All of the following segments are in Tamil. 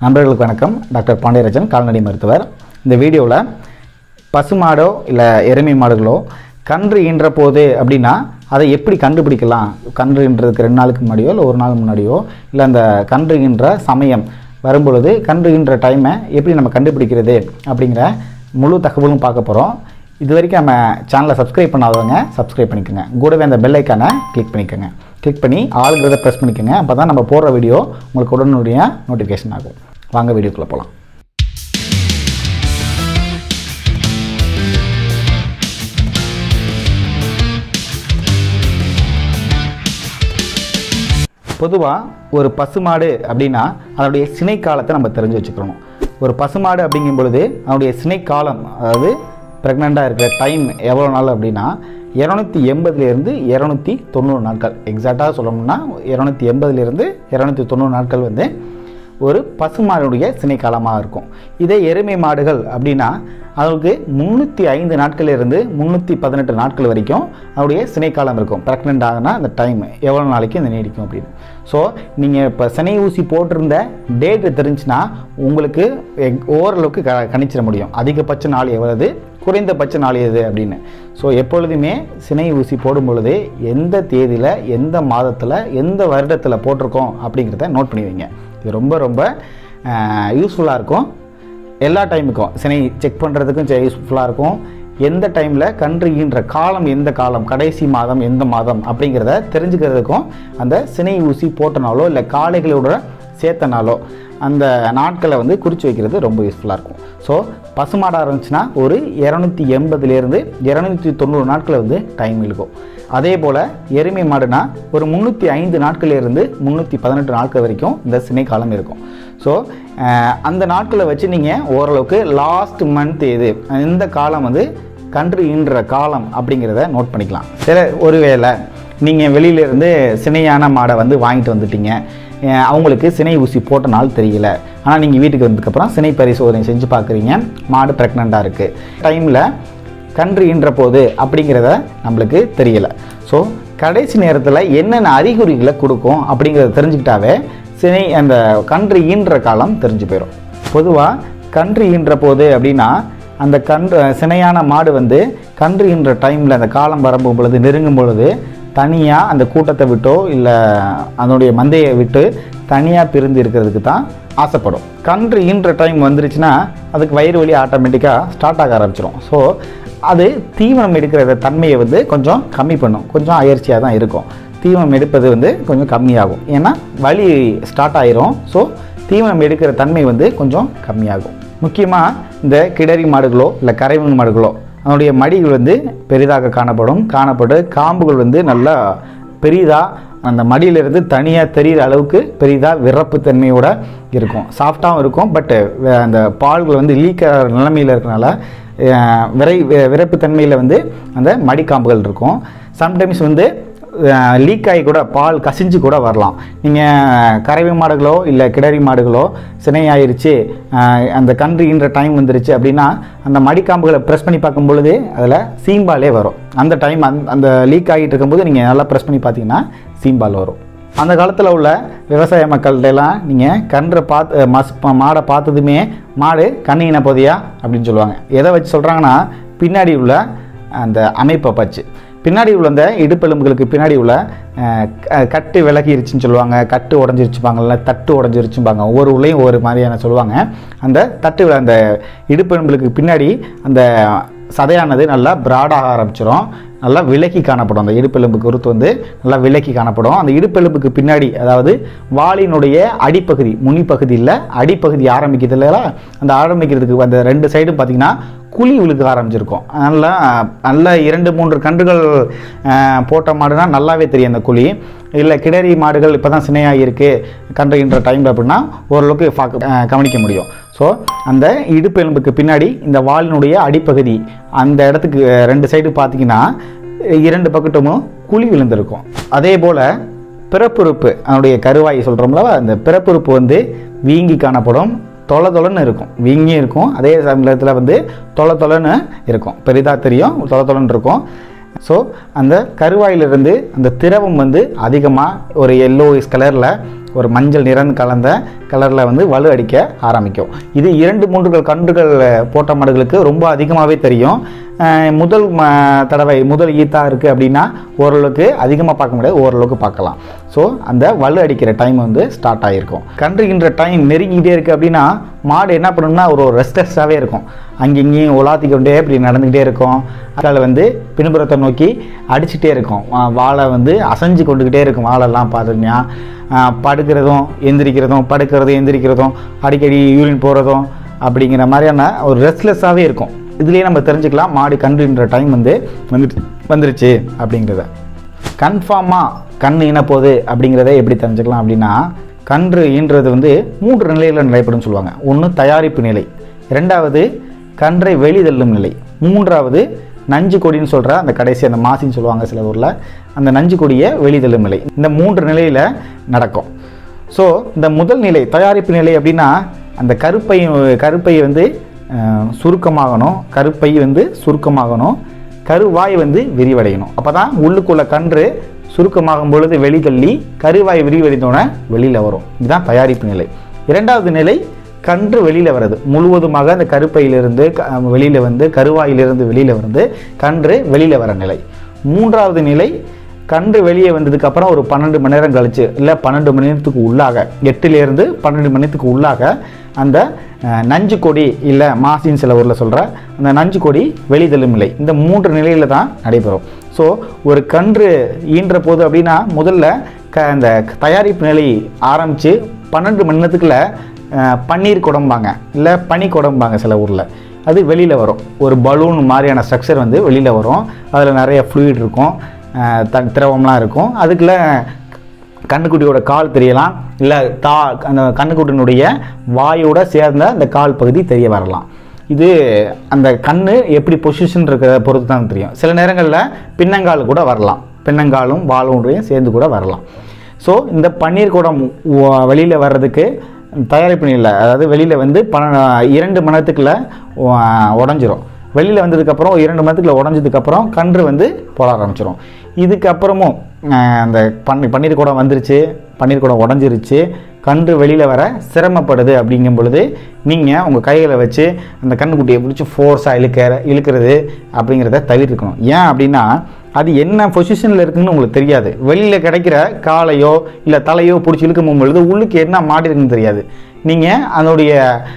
நண்பர்களுக்கு வணக்கம் டாக்டர் பாண்டியராஜன் கால்நடை மருத்துவர் இந்த வீடியோவில் பசுமாடோ இல்லை எருமை மாடுகளோ கன்று ஈன்ற போது அப்படின்னா அதை எப்படி கண்டுபிடிக்கலாம் கன்று ஈன்றதுக்கு ரெண்டு நாளுக்கு முன்னாடியோ இல்லை ஒரு நாள் முன்னாடியோ இல்லை அந்த கன்று ஈன்ற சமயம் வரும்பொழுது கன்று ஈன்ற டைமை எப்படி நம்ம கண்டுபிடிக்கிறது அப்படிங்கிற முழு தகவலும் பார்க்க போகிறோம் இது வரைக்கும் நம்ம சேனலை சப்ஸ்கிரைப் பண்ணாதவங்க சப்ஸ்கிரைப் பண்ணிக்கோங்க கூடவே அந்த பெல் ஐக்கானை கிளிக் பண்ணிக்கோங்க கிளிக் பண்ணி ஆளுங்கிறத ப்ரெஸ் பண்ணிக்கோங்க அப்போ தான் நம்ம போடுற வீடியோ உங்களுக்கு உடனுடைய நோட்டிஃபிகேஷன் ஆகும் வாங்க வீடியோக்குள்ளே போகலாம் பொதுவாக ஒரு பசுமாடு அப்படின்னா அதனுடைய சினை காலத்தை நம்ம தெரிஞ்சு வச்சுக்கணும் ஒரு பசுமாடு அப்படிங்கும் பொழுது அதனுடைய சினை காலம் அதாவது ப்ரெக்னெண்ட்டாக இருக்கிற டைம் எவ்வளோ நாள் அப்படின்னா இரநூத்தி எண்பதுலேருந்து இரநூத்தி தொண்ணூறு நாட்கள் எக்ஸாக்டாக சொல்லணும்னா இரநூத்தி எண்பதுலேருந்து இரநூத்தி தொண்ணூறு நாட்கள் வந்து ஒரு பசுமாடுடைய சினை காலமாக இருக்கும் இதே எருமை மாடுகள் அப்படின்னா அதுக்கு முந்நூற்றி ஐந்து நாட்களிலிருந்து முந்நூற்றி பதினெட்டு நாட்கள் வரைக்கும் அதனுடைய சினை காலம் இருக்கும் ப்ரெக்னென்ட் ஆகுனா அந்த டைம் எவ்வளோ நாளைக்கு இந்த நீடிக்கும் அப்படின்னு ஸோ நீங்கள் இப்போ சினை ஊசி போட்டிருந்த டேட்டு தெரிஞ்சுன்னா உங்களுக்கு எக்- ஓரளவுக்கு க கணிச்சிட முடியும் அதிகபட்ச நாள் எவ்வளவு குறைந்தபட்ச நாள் எது அப்படின்னு ஸோ எப்பொழுதுமே சினை ஊசி போடும் பொழுது எந்த தேதியில் எந்த மாதத்தில் எந்த வருடத்தில் போட்டிருக்கோம் அப்படிங்கிறத நோட் பண்ணி வைங்க இது ரொம்ப ரொம்ப யூஸ்ஃபுல்லாக இருக்கும் எல்லா டைமுக்கும் சினை செக் பண்ணுறதுக்கும் யூஸ்ஃபுல்லாக இருக்கும் எந்த டைமில் கன்று ஈன்ற காலம் எந்த காலம் கடைசி மாதம் எந்த மாதம் அப்படிங்கிறத தெரிஞ்சுக்கிறதுக்கும் அந்த சினை ஊசி போட்டனாலோ இல்லை காளைகளோட சேர்த்தனாலோ அந்த நாட்களை வந்து குறித்து வைக்கிறது ரொம்ப யூஸ்ஃபுல்லாக இருக்கும் ஸோ பசுமாடாக இருந்துச்சுன்னா ஒரு இரநூத்தி எண்பதுலேருந்து இரநூத்தி தொண்ணூறு நாட்கள் வந்து டைம் இருக்கும் அதே போல் எருமை மாடுனா ஒரு முந்நூற்றி ஐந்து நாட்களிலிருந்து முந்நூற்றி பதினெட்டு நாட்கள் வரைக்கும் இந்த சினை காலம் இருக்கும் ஸோ அந்த நாட்களை வச்சு நீங்கள் ஓரளவுக்கு லாஸ்ட் மந்த் எது இந்த காலம் வந்து கன்று ஈன்ற காலம் அப்படிங்கிறத நோட் பண்ணிக்கலாம் சில ஒருவேளை நீங்கள் வெளியிலேருந்து சினையான மாடை வந்து வாங்கிட்டு வந்துட்டீங்க அஹ் அவங்களுக்கு சினை ஊசி போட்ட நாள் தெரியல ஆனால் நீங்கள் வீட்டுக்கு வந்ததுக்கப்புறம் சினை பரிசோதனை செஞ்சு பார்க்குறீங்க மாடு ப்ரெக்னெண்ட்டாக இருக்குது டைமில் கன்று ஈன்ற போது அப்படிங்கிறத நம்மளுக்கு தெரியல ஸோ கடைசி நேரத்தில் என்னென்ன அறிகுறிகளை கொடுக்கும் அப்படிங்கிறத தெரிஞ்சுக்கிட்டாவே சினை அந்த கன்று ஈன்ற காலம் தெரிஞ்சு போயிடும் பொதுவாக கன்று ஈன்ற போது அப்படின்னா அந்த கன்று சினையான மாடு வந்து கன்று ஈன்ற டைமில் அந்த காலம் வரம்பும் பொழுது நெருங்கும் பொழுது தனியாக அந்த கூட்டத்தை விட்டோ இல்லை அதனுடைய மந்தையை விட்டு தனியாக பிரிந்து இருக்கிறதுக்கு தான் ஆசைப்படும் கன்று ஈன்ற டைம் வந்துருச்சுன்னா அதுக்கு வயிறு வலி ஆட்டோமேட்டிக்காக ஸ்டார்ட் ஆக ஆரம்பிச்சிடும் ஸோ அது தீவனம் எடுக்கிற தன்மையை வந்து கொஞ்சம் கம்மி பண்ணும் கொஞ்சம் அயற்சியாக தான் இருக்கும் தீவனம் எடுப்பது வந்து கொஞ்சம் கம்மியாகும் ஏன்னா வலி ஸ்டார்ட் ஆயிரும் ஸோ தீவனம் எடுக்கிற தன்மை வந்து கொஞ்சம் கம்மியாகும் முக்கியமாக இந்த கிடரி மாடுகளோ இல்லை கரைவன் மாடுகளோ அதனுடைய மடிகள் வந்து பெரிதாக காணப்படும் காணப்பட்டு காம்புகள் வந்து நல்லா பெரிதாக அந்த மடியிலிருந்து தனியாக தெரிகிற அளவுக்கு பெரிதாக விறப்பு தன்மையோட இருக்கும் சாஃப்டாகவும் இருக்கும் பட் அந்த பால்கள் வந்து லீக் ஆகிற நிலைமையில் இருக்கனால அஹ், விரை வி- விறப்பு தன்மையில் வந்து அந்த மடிக்காம்புகள் இருக்கும் சம்டைம்ஸ் வந்து லீக் ஆகி கூட பால் கசிஞ்சு கூட வரலாம் நீங்கள் கறவை மாடுகளோ இல்லை கிடரி மாடுகளோ சினையாயிருச்சு அஹ், அந்த கன்று ஈன்ற டைம் வந்துருச்சு அப்படின்னா அந்த மடிக்காம்புகளை ப்ரெஸ் பண்ணி பார்க்கும் பொழுது அதில் சீம்பாலே வரும் அந்த டைம் அந்த அந்த லீக் ஆகிட்டு இருக்கும்போது நீங்கள் நல்லா ப்ரெஸ் பண்ணி பார்த்தீங்கன்னா சீம்பால் வரும் அந்த காலத்தில் உள்ள விவசாய மக்கள்கிட்டலாம் நீங்கள் கன்றை பார்த்து மஸ் மாடை பார்த்ததுமே மாடு கண்ணின போதியா அப்படின்னு சொல்லுவாங்க எதை வச்சு சொல்கிறாங்கன்னா பின்னாடி உள்ள அந்த அமைப்பை பச்சு பின்னாடி உள்ள அந்த இடுப்பெலும்புகளுக்கு பின்னாடி உள்ள அஹ், க- கட்டு விலகிருச்சுன்னு சொல்லுவாங்க கட்டு உடஞ்சிருச்சுப்பாங்கல்ல தட்டு உடஞ்சிருச்சுப்பாங்க ஒவ்வொரு உள்ளேயும் ஒவ்வொரு மாதிரியான சொல்லுவாங்க அந்த தட்டு வில- அந்த இடுப்பெலும்புகளுக்கு பின்னாடி அந்த சதையானது நல்லா பிராடாக ஆரம்பிச்சிடும் நல்லா விலக்கி காணப்படும் அந்த இடுப்பெலும்பு குருத்து வந்து நல்லா விலக்கி காணப்படும் அந்த இடுப்பெலும்புக்கு பின்னாடி அதாவது வாளினுடைய அடிப்பகுதி முனிப்பகுதியில் அடிப்பகுதி ஆரம்பிக்கிறது இல்லையா அந்த ஆரம்பிக்கிறதுக்கு அந்த ரெண்டு சைடும் பார்த்தீங்கன்னா குழி விழுக ஆரம்பிச்சிருக்கும் நல்லா நல்ல இரண்டு மூன்று கன்றுகள் அஹ், போட்ட மாடுனா நல்லாவே தெரியும் அந்த குழி இல்லை கிடரி மாடுகள் இப்போ தான் சினையாக இருக்குது கன்றுகின்ற டைம் அப்படின்னா ஓரளவுக்கு பாக்க- அஹ், கவனிக்க முடியும் ஸோ அந்த இடுப்பு எலும்புக்கு பின்னாடி இந்த வாலினுடைய அடிப்பகுதி அந்த இடத்துக்கு அஹ், ரெண்டு சைடு பார்த்தீங்கன்னா இரண்டு பக்கத்துமும் குழி விழுந்திருக்கும் அதே போல் பிறப்புறுப்பு அதனுடைய கருவாய் சொல்கிறோம்ல அந்த பிறப்புறுப்பு வந்து வீங்கி காணப்படும் தொலை தொலைன்னு இருக்கும் வீங்கி இருக்கும் அதே சமயத்தில் வந்து தொலை தொலைன்னு இருக்கும் பெரிதாக தெரியும் தொலை தொலைன்னு இருக்கும் ஸோ அந்த கருவாயிலிருந்து அந்த திரவம் வந்து அதிகமாக ஒரு எல்லோயிஸ் கலரில் ஒரு மஞ்சள் நிறம் கலந்த கலரில் வந்து வலு அடிக்க ஆரம்பிக்கும் இது இரண்டு மூன்று கன்றுகள் போட்ட மாடுகளுக்கு ரொம்ப அதிகமாகவே தெரியும் அஹ் முதல் ம- தடவை முதல் ஈத்தா இருக்குது அப்படின்னா ஓரளவுக்கு அதிகமாக பார்க்க முடியாது ஓரளவுக்கு பார்க்கலாம் ஸோ அந்த வலு அடிக்கிற டைம் வந்து ஸ்டார்ட் ஆகிருக்கும் கன்றுகின்ற டைம் நெருங்கிட்டே இருக்குது அப்படின்னா மாடு என்ன பண்ணணும்னா ஒரு ரெஸ்ட்லெஸ்ஸாகவே இருக்கும் அங்கங்கேயும் உலாத்தி கொண்டே இப்படி நடந்துக்கிட்டே இருக்கும் அதில் வந்து பின்புறத்தை நோக்கி அடிச்சுட்டே இருக்கும் வா- வாழை வந்து அசைஞ்சு கொண்டுக்கிட்டே இருக்கும் வாழெல்லாம் பார்த்துக்கியா படுக்கிறதும் எந்திரிக்கிறதும் படுக்கிறதும் எந்திரிக்கிறதும் அடிக்கடி யூரின் போகிறதும் அப்படிங்கிற மாதிரியான ஒரு ரெஸ்ட்லெஸ்ஸாகவே இருக்கும் இதுலேயே நம்ம தெரிஞ்சுக்கலாம் மாடு கன்றுன்ற டைம் வந்து வந்துட்டு வந்துருச்சு அப்படிங்கிறத கன்ஃபார்மாக கண் ஈனப்போகுது அப்படிங்கிறத எப்படி தெரிஞ்சுக்கலாம் அப்படின்னா கன்று ஈன்றது வந்து மூன்று நிலையில் நிலைப்படும் சொல்லுவாங்க ஒன்று தயாரிப்பு நிலை ரெண்டாவது கன்றை வெளிதள்ளும் நிலை மூன்றாவது நஞ்சு கொடின்னு சொல்கிற அந்த கடைசி அந்த மாசின்னு சொல்லுவாங்க சில ஊரில் அந்த நஞ்சு கொடியை வெளிதள்ளும் நிலை இந்த மூன்று நிலையில் நடக்கும் ஸோ இந்த முதல் நிலை தயாரிப்பு நிலை அப்படின்னா அந்த கருப்பை கருப்பை வந்து அஹ், சுருக்கமாகணும் கருப்பை வந்து சுருக்கமாகணும் கருவாய் வந்து விரிவடையணும் அப்போ தான் உள்ளுக்குள்ள கன்று சுருக்கமாகும் பொழுது வெளிதள்ளி கருவாய் விரிவடைந்தோடனே வெளியில் வரும் இதுதான் தயாரிப்பு நிலை இரண்டாவது நிலை கன்று வெளியில் வருது முழுவதுமாக அந்த கருப்பையிலிருந்து க- வெளியில் வந்து கருவாயிலிருந்து வெளியில் வந்து கன்று வெளியில் வர நிலை மூன்றாவது நிலை கன்று வெளியே வந்ததுக்கு அப்புறம் ஒரு பன்னெண்டு மணி நேரம் கழிச்சு இல்லை பன்னெண்டு மணி நேரத்துக்கு உள்ளாக எட்டுலேருந்து பன்னெண்டு மணி நேரத்துக்கு உள்ளாக அந்த அஹ், நஞ்சு கொடி இல்லை மாசின்னு சில ஊரில் சொல்கிற அந்த நஞ்சு கொடி வெளிதள்ளும் நிலை இந்த மூன்று நிலையில் தான் நடைபெறும் ஸோ ஒரு கன்று ஈன்ற போது அப்படின்னா முதல்ல க அந்த தயாரிப்பு நிலை ஆரம்பித்து பன்னெண்டு மணி நேரத்துக்குள்ள அஹ், பன்னீர் குடம்பாங்க இல்லை பனி குடம்பாங்க சில ஊரில் அது வெளியில் வரும் ஒரு பலூன் மாதிரியான ஸ்ட்ரக்சர் வந்து வெளியில் வரும் அதில் நிறைய ஃப்ளூயிட் இருக்கும் அஹ், த திரவம்லாம் இருக்கும் அதுக்குள்ள கண்ணுக்குட்டியோட கால் தெரியலாம் இல்லை தா அந்த கண்ணுக்குட்டியினுடைய வாயோட சேர்ந்த அந்த கால் பகுதி தெரிய வரலாம் இது அந்த கண்ணு எப்படி பொசிஷன் இருக்கிறத பொறுத்து தான் தெரியும் சில நேரங்களில் பின்னங்கால் கூட வரலாம் பின்னங்காலும் வாலும் சேர்ந்து கூட வரலாம் ஸோ இந்த பன்னீர் குடம் வெளியில் வர்றதுக்கு தயாரிப்பு நிலை அதாவது வெளியில் வந்து பன இரண்டு மணி நேரத்துக்குள்ள உடஞ்சிரும் வெளியில் வந்ததுக்கப்புறம் இரண்டு மணத்துக்குள்ள உடஞ்சதுக்கப்புறம் கன்று வந்து போட ஆரம்பிச்சிடும் இதுக்கப்புறமும் அஹ், அந்த பன்னி பன்னீர் குடம் வந்துருச்சு பன்னீர் குடம் உடஞ்சிருச்சு கன்று வெளியில் வர சிரமப்படுது அப்படிங்கும் பொழுது நீங்கள் உங்கள் கைகளை வச்சு அந்த கண்ணுக்குட்டியை பிடிச்சி ஃபோர்ஸாக இழுக்கிற இழுக்கிறது அப்படிங்கிறத தவிர்த்துக்கணும் ஏன் அப்படின்னா அது என்ன பொசிஷனில் இருக்குன்னு உங்களுக்கு தெரியாது வெளியில் கிடைக்கிற காலையோ இல்லை தலையோ பிடிச்சி இழுக்கும் பொழுது உள்ளுக்கு என்ன மாட்டிருக்குன்னு தெரியாது நீங்கள் அதனுடைய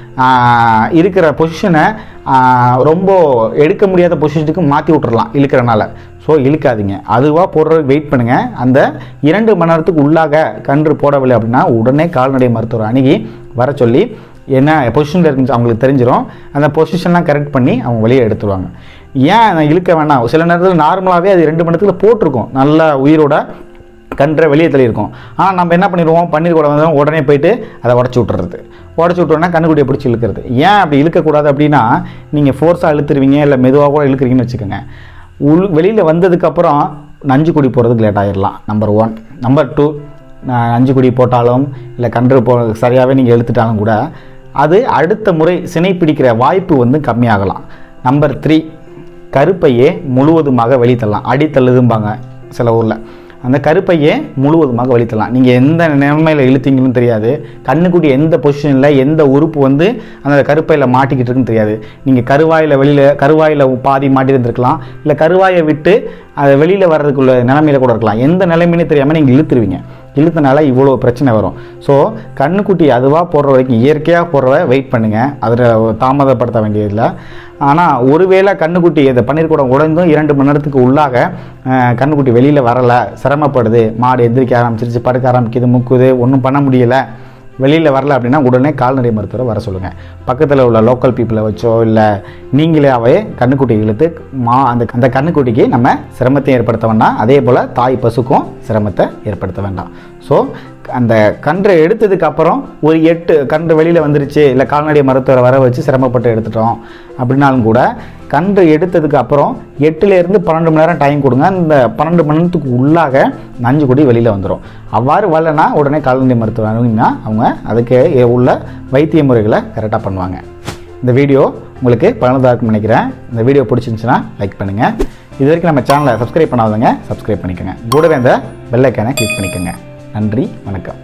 ஆஹ், இருக்கிற பொசிஷனை ரொம்ப எடுக்க முடியாத பொசிஷனுக்கு மாற்றி விட்டுறலாம் இழுக்கிறனால ஸோ இழுக்காதீங்க அதுவாக போடுறதுக்கு வெயிட் பண்ணுங்கள் அந்த இரண்டு மணி நேரத்துக்கு உள்ளாக கன்று போடவில்லை அப்படின்னா உடனே கால்நடை மருத்துவர் அணுகி வர சொல்லி என்ன பொசிஷனில் இருக்குன்னு அவங்களுக்கு தெரிஞ்சிடும் அந்த பொசிஷன்லாம் கரெக்ட் பண்ணி அவங்க வெளியே எடுத்துருவாங்க ஏன் நான் இழுக்க வேணாம் சில நேரத்தில் நார்மலாகவே அது ரெண்டு மணி நேரத்தில் போட்டிருக்கும் நல்ல உயிரோட கன்றை வெளியே தள்ளியிருக்கோம் ஆனால் நம்ம என்ன பண்ணிடுவோம் பன்னீர் கூட வந்து உடனே போயிட்டு அதை உடச்சி விட்டுறது உடச்சி விட்டோன்னா கண்ணுக்குட்டியை பிடிச்சி இழுக்கிறது ஏன் அப்படி இழுக்கக்கூடாது அப்படின்னா நீங்கள் ஃபோர்ஸாக இழுத்துருவீங்க இல்லை மெதுவாக கூட இழுக்கிறீங்கன்னு வச்சுக்கோங்க உள் வெளியில் வந்ததுக்கப்புறம் நஞ்சு குடி போகிறதுக்கு லேட் ஆகிடலாம் நம்பர் ஒன் நம்பர் டூ நஞ்சு குடி போட்டாலும் இல்லை கன்று போ சரியாகவே நீங்கள் இழுத்துட்டாலும் கூட அது அடுத்த முறை சினை பிடிக்கிற வாய்ப்பு வந்து கம்மியாகலாம் நம்பர் த்ரீ கருப்பையே முழுவதுமாக வெளித்தள்ளலாம் அடித்தள்ளுதும்பாங்க சில ஊரில் அந்த கருப்பையே முழுவதுமாக வெளித்தள்ளலாம் நீங்கள் எந்த நிலைமையில் இழுத்தீங்கன்னு தெரியாது கண்ணுக்குட்டி எந்த பொசிஷனில் எந்த உறுப்பு வந்து அந்த கருப்பையில் மாட்டிக்கிட்டு இருக்குன்னு தெரியாது நீங்கள் கருவாயில் வெளியில் கருவாயில் பாதி மாட்டியிருந்திருக்கலாம் இல்லை கருவாயை விட்டு அதை வெளியில் வர்றதுக்குள்ள நிலைமையில கூட இருக்கலாம் எந்த நிலைமைன்னு தெரியாமல் நீங்கள் இழுத்துருவீங்க இழுத்தனால இவ்வளோ பிரச்சனை வரும் ஸோ கண்ணுக்குட்டி அதுவாக போடுற வரைக்கும் இயற்கையாக போடுறத வெயிட் பண்ணுங்கள் அதில் தாமதப்படுத்த வேண்டியதில்லை ஆனால் ஒருவேளை கண்ணுக்குட்டி இந்த பன்னீர் கூடம் உடைந்தும் இரண்டு மணி நேரத்துக்கு உள்ளாக அஹ், கண்ணுக்குட்டி வெளியில் வரலை சிரமப்படுது மாடு எந்திரிக்க ஆரம்பிச்சிருச்சு படுக்க ஆரம்பிக்குது முக்குது ஒன்றும் பண்ண முடியலை வெளியில் வரல அப்படின்னா உடனே கால்நடை மருத்துவரை வர சொல்லுங்கள் பக்கத்தில் உள்ள லோக்கல் பீப்புளை வச்சோ இல்லை நீங்களாவே கண்ணுக்குட்டி இழுத்து மா அந்த அந்த கண்ணுக்குட்டிக்கு நம்ம சிரமத்தை ஏற்படுத்த வேண்டாம் அதே போல் தாய் பசுக்கும் சிரமத்தை ஏற்படுத்த வேண்டாம் ஸோ அந்த கன்றை எடுத்ததுக்கு அப்புறம் ஒரு எட்டு கன்று வெளியில் வந்துருச்சு இல்லை கால்நடை மருத்துவரை வர வச்சு சிரமப்பட்டு எடுத்துட்டோம் அப்படின்னாலும் கூட கன்று எடுத்ததுக்கு அப்புறம் எட்டுலேருந்து பன்னெண்டு மணி நேரம் டைம் கொடுங்க அந்த பன்னெண்டு மணி நேரத்துக்கு உள்ளாக நஞ்சு கொடி வெளியில் வந்துடும் அவ்வாறு வரலனா உடனே கால்நடை மருத்துவர் அணுகுனா அவங்க அதுக்கு உள்ள வைத்திய முறைகளை கரெக்டாக பண்ணுவாங்க இந்த வீடியோ உங்களுக்கு பயனுள்ளதாக இருக்கும்னு நினைக்கிறேன் இந்த வீடியோ பிடிச்சிருந்துச்சுன்னா லைக் பண்ணுங்கள் இது வரைக்கும் நம்ம சேனலை சப்ஸ்கிரைப் பண்ணாதவங்க சப்ஸ்கிரைப் பண்ணிக்கோங்க கூடவே அந்த பெல் ஐக்கானை கிளிக் பண்ணிக்கோங்க நன்றி வணக்கம்